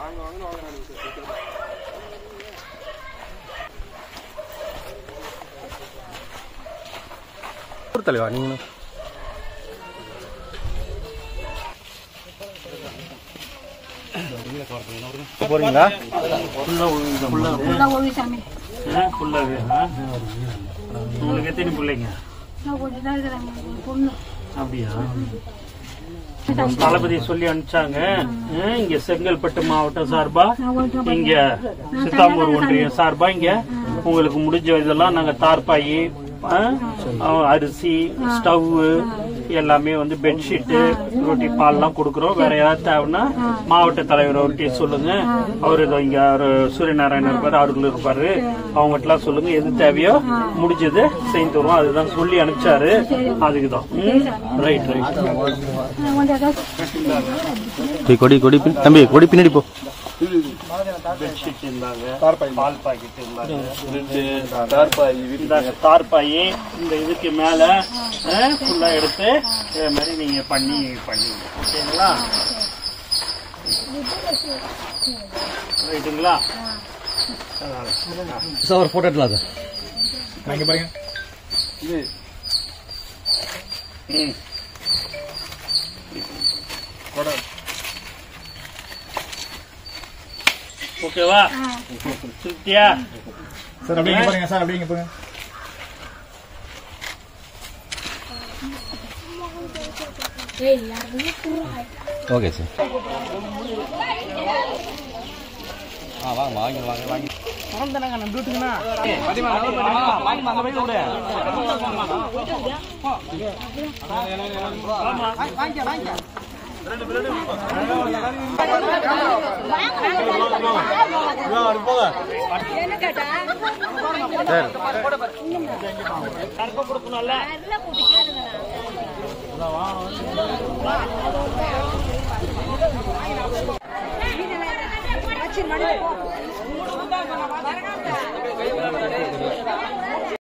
ஊர் தலைவா நீங்களும் போறீங்களா ஃபுல்லாக ஓவி சாமி ஃபுல்லாவே உங்களுக்கு எத்தனை பிள்ளைங்க நான் கொஞ்சம் தான் இருக்கிறாங்க ஒரு பொண்ணு அப்படியா தளபதி சொல்லி அனுப்பிச்சாங்க ஆ, இங்க செங்கல்பட்டு மாவட்டம் சார்பா நான் கொஞ்சம் இங்க சித்தாமூர் ஒன்றியம் சார்பா இங்க உங்களுக்கு முடிஞ்ச இதெல்லாம் நாங்க தார்பாயி ஆ, ஆ, அரிசி ஸ்டவ் எல்லாமே வந்து பெட்ஷீட்டு ரொட்டி பால்லாம் கொடுக்குறோம் வேற ஏதாவது தேவைன்னா மாவட்ட தலைவர் ஒட்டி சொல்லுங்க அவரு இதோ இங்க அவரு சூரியநாராயணன் இருப்பாரு அவர்கள் இருப்பாரு அவங்ககிட்டலாம் சொல்லுங்க எது தேவையோ முடிஞ்சது செஞ்சு தருவோம் அதுதான் சொல்லி அனுப்பிச்சாரு அதுக்குதான் ரைட் ரைட் நான் கொஞ்சம் ஏதாவது டேய், கொடி கொடி பின் தம்பி கொடி பின்னாடி போ பெட்ஷீட் இருந்தாங்க பால் பாக்கெட் இருந்தாங்க இந்தாங்க தார்பாயி இந்த இதுக்கு மேல ஃபுல்லா எடுத்து இதே மாதிரி நீங்க பண்ணி பண்ணி ஓகேங்களா ரைட்டுங்களா சார் ஒரு போட்டோ எடுக்கலாம் சார் ம் ஓகேவா திருப்தியா சார் அப்படிங்க பாருங்க சார் அப்படிங்க பாருங்க ஓகே சார் ஆ வாங்க வாங்க வாங்க வாங்க வச்சு மணி